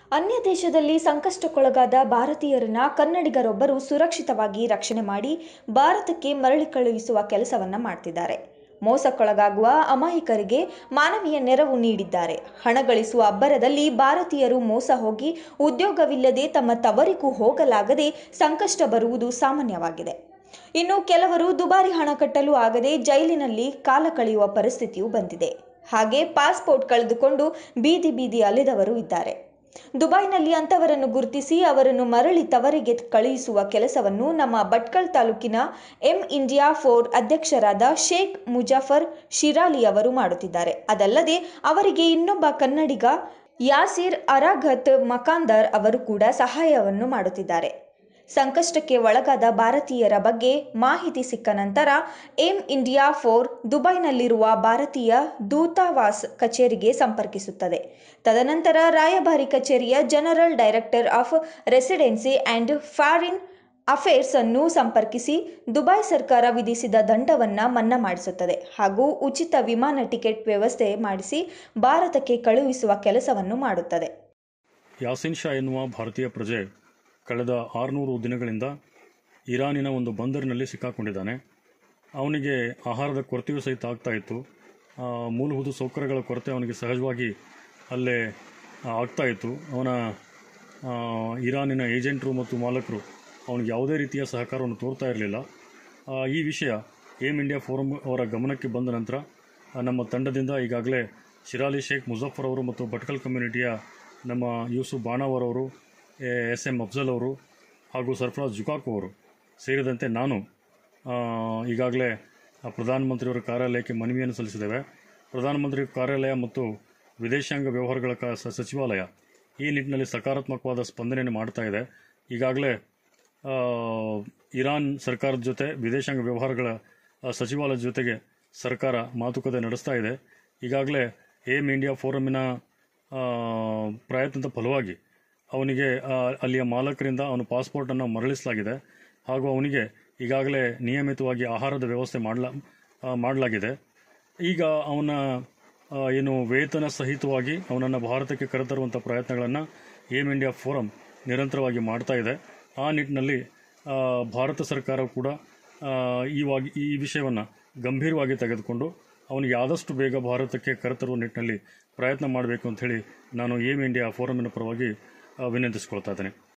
ಅನ್ಯ ದೇಶದಲ್ಲಿ ಸಂಕಷ್ಟಕ್ಕೊಳಗಾದ ಭಾರತೀಯರನ್ನ ಕನ್ನಡಿಗರೊಬ್ಬರು ಸುರಕ್ಷಿತವಾಗಿ ರಕ್ಷಣೆ ಮಾಡಿ ಭಾರತಕ್ಕೆ ಮರಳಿ ಕಳುಹಿಸುವ ಕೆಲಸವನ್ನ ಮಾಡ್ತಿದ್ದಾರೆ ಮೋಸಕ್ಕೊಳಗಾಗುವ ಅಮಾಯಕರಿಗೆ ಮಾನವೀಯ ನೆರವು ನೀಡಿದ್ದಾರೆ ಹಣ ಗಳಿಸುವ ಅಬ್ಬರದಲ್ಲಿ ಭಾರತೀಯರು ಮೋಸ ಹೋಗಿ ಉದ್ಯೋಗವಿಲ್ಲದೆ ತಮ್ಮ ತವರಿಗೂ ಹೋಗಲಾಗದೆ ಸಂಕಷ್ಟ ಬರುವುದು ಸಾಮಾನ್ಯವಾಗಿದೆ ಇನ್ನು ಕೆಲವರು ದುಬಾರಿ ಹಣ ಕಟ್ಟಲು ಆಗದೆ ಜೈಲಿನಲ್ಲಿ ಕಾಲ ಕಳೆಯುವ ಪರಿಸ್ಥಿತಿಯೂ ಬಂದಿದೆ ಹಾಗೆ ಪಾಸ್ಪೋರ್ಟ್ ಕಳೆದುಕೊಂಡು ಬೀದಿ ಬೀದಿ ಅಲೆದವರು ಇದ್ದಾರೆ ದುಬೈನಲ್ಲಿ ಅಂತವರನ್ನು ಗುರುತಿಸಿ ಅವರನ್ನು ಮರಳಿ ತವರಿಗೆ ಕಳುಹಿಸುವ ಕೆಲಸವನ್ನು ನಮ್ಮ ಭಟ್ಕಳ ತಾಲೂಕಿನ ಎಂ ಇಂಡಿಯಾ ಫೋರ್ ಅಧ್ಯಕ್ಷರಾದ ಶೇಖ್ ಮುಜಾಫರ್ ಶಿರಾಲಿ ಅವರು ಮಾಡುತ್ತಿದ್ದಾರೆ ಅದಲ್ಲದೆ ಅವರಿಗೆ ಇನ್ನೊಬ್ಬ ಕನ್ನಡಿಗ ಯಾಸಿರ್ ಅರಾಘತ್ ಮಕಾಂದರ್ ಅವರು ಕೂಡ ಸಹಾಯವನ್ನು ಮಾಡುತ್ತಿದ್ದಾರೆ ಸಂಕಷ್ಟಕ್ಕೆ ಒಳಗಾದ ಭಾರತೀಯರ ಬಗ್ಗೆ ಮಾಹಿತಿ ಸಿಕ್ಕ ನಂತರ ಏಮ್ ಇಂಡಿಯಾ ಫೋರ್ ದುಬೈನಲ್ಲಿರುವ ಭಾರತೀಯ ದೂತಾವಾಸ್ ಕಚೇರಿಗೆ ಸಂಪರ್ಕಿಸುತ್ತದೆ ತದನಂತರ ರಾಯಭಾರಿ ಕಚೇರಿಯ general director of residency and foreign affairs ಅನ್ನು ಸಂಪರ್ಕಿಸಿ ದುಬೈ ಸರ್ಕಾರ ವಿಧಿಸಿದ ದಂಡವನ್ನು ಮನ್ನಾ ಮಾಡಿಸುತ್ತದೆ ಹಾಗೂ ಉಚಿತ ವಿಮಾನ ಟಿಕೆಟ್ ವ್ಯವಸ್ಥೆ ಮಾಡಿಸಿ ಭಾರತಕ್ಕೆ ಕಳುಹಿಸುವ ಕೆಲಸವನ್ನು ಮಾಡುತ್ತದೆ ಯಾಸಿನ್ ಶಾ ಎನ್ನುವ ಭಾರತೀಯ ಪ್ರಜೆ ಕಳೆದ ಆರುನೂರು ದಿನಗಳಿಂದ ಇರಾನಿನ ಒಂದು ಬಂದರಿನಲ್ಲಿ ಸಿಕ್ಕಾಕೊಂಡಿದ್ದಾನೆ ಅವನಿಗೆ ಆಹಾರದ ಕೊರತೆಯೂ ಸಹಿತ ಆಗ್ತಾ ಇತ್ತು ಆ, ಮೂಲಭೂತ ಸೌಕರ್ಯಗಳ ಕೊರತೆ ಅವನಿಗೆ ಸಹಜವಾಗಿ ಅಲ್ಲೇ ಆ, ಆಗ್ತಾ ಇತ್ತು ಅವನ ಆ, ಇರಾನಿನ ಏಜೆಂಟರು ಮತ್ತು ಮಾಲಕರು ಅವನಿಗೆ ಯಾವುದೇ ರೀತಿಯ ಸಹಕಾರವನ್ನು ತೋರ್ತಾ ಇರಲಿಲ್ಲ ಈ ವಿಷಯ ಏಮ್ ಇಂಡಿಯಾ ಫೋರಂ ಅವರ ಗಮನಕ್ಕೆ ಬಂದ ನಂತರ ಆ, ನಮ್ಮ ತಂಡದಿಂದ ಈಗಾಗಲೇ ಶಿರಾಲಿ ಶೇಖ್ ಮುಜಫರ್ ಅವರು ಮತ್ತು ಭಟ್ಕಲ್ ಕಮ್ಯುನಿಟಿಯ ನಮ್ಮ ಯೂಸುಫ್ ಬಾಣಾವರ್ ಅವರು ಎಸ್ ಎಂ ಅಫ್ಜಲ್ ಅವರು ಹಾಗೂ ಸರ್ಫರಾಜ್ ಜುಕಾಕು ಅವರು ಸೇರಿದಂತೆ ನಾನು ಆ, ಈಗಾಗಲೇ ಆ ಪ್ರಧಾನಮಂತ್ರಿಯವರ ಕಾರ್ಯಾಲಯಕ್ಕೆ ಮನವಿಯನ್ನು ಸಲ್ಲಿಸಿದ್ದೇವೆ ಪ್ರಧಾನಮಂತ್ರಿ ಕಾರ್ಯಾಲಯ ಮತ್ತು ವಿದೇಶಾಂಗ ವ್ಯವಹಾರಗಳ ಕ ಸ- ಸಚಿವಾಲಯ ಈ ನಿಟ್ಟಿನಲ್ಲಿ ಸಕಾರಾತ್ಮಕವಾದ ಸ್ಪಂದನೆಯನ್ನು ಮಾಡ್ತಾ ಇದೆ ಈಗಾಗಲೇ ಆ, ಇರಾನ್ ಸರ್ಕಾರದ ಜೊತೆ ವಿದೇಶಾಂಗ ವ್ಯವಹಾರಗಳ ಆ, ಸಚಿವಾಲಯದ ಜೊತೆಗೆ ಸರ್ಕಾರ ಮಾತುಕತೆ ನಡೆಸ್ತಾ ಇದೆ ಈಗಾಗಲೇ ಏಮ್ ಇಂಡಿಯಾ ಫೋರಮಿನ ಆ, ಪ್ರಯತ್ನದ ಫಲವಾಗಿ ಅವನಿಗೆ ಆ, ಅಲ್ಲಿಯ ಮಾಲಕರಿಂದ ಅವನ ಪಾಸ್ಪೋರ್ಟನ್ನು ಮರಳಿಸಲಾಗಿದೆ ಹಾಗೂ ಅವನಿಗೆ ಈಗಾಗಲೇ ನಿಯಮಿತವಾಗಿ ಆಹಾರದ ವ್ಯವಸ್ಥೆ ಮಾಡಲ ಆ, ಮಾಡಲಾಗಿದೆ ಈಗ ಅವನ ಆ, ಏನು ವೇತನ ಸಹಿತವಾಗಿ ಅವನನ್ನು ಭಾರತಕ್ಕೆ ಕರೆತರುವಂಥ ಪ್ರಯತ್ನಗಳನ್ನು ಏಮ್ ಇಂಡಿಯಾ ಫೋರಂ ನಿರಂತರವಾಗಿ ಮಾಡ್ತಾ ಇದೆ ಆ ನಿಟ್ಟಿನಲ್ಲಿ ಆ, ಭಾರತ ಸರ್ಕಾರ ಕೂಡ ಆ, ಈವಾಗಿ ಈ ವಿಷಯವನ್ನು ಗಂಭೀರವಾಗಿ ತೆಗೆದುಕೊಂಡು ಅವನಿಗೆ ಆದಷ್ಟು ಬೇಗ ಭಾರತಕ್ಕೆ ಕರೆತರುವ ನಿಟ್ಟಿನಲ್ಲಿ ಪ್ರಯತ್ನ ಮಾಡಬೇಕು ಅಂತ ಹೇಳಿ ನಾನು ಏಮ್ ಇಂಡಿಯಾ ಫೋರಮಿನ ಪರವಾಗಿ ಆ, ವಿನಂತಿಸ್ಕೊಳ್ತಾ ಇದ್ದೇನೆ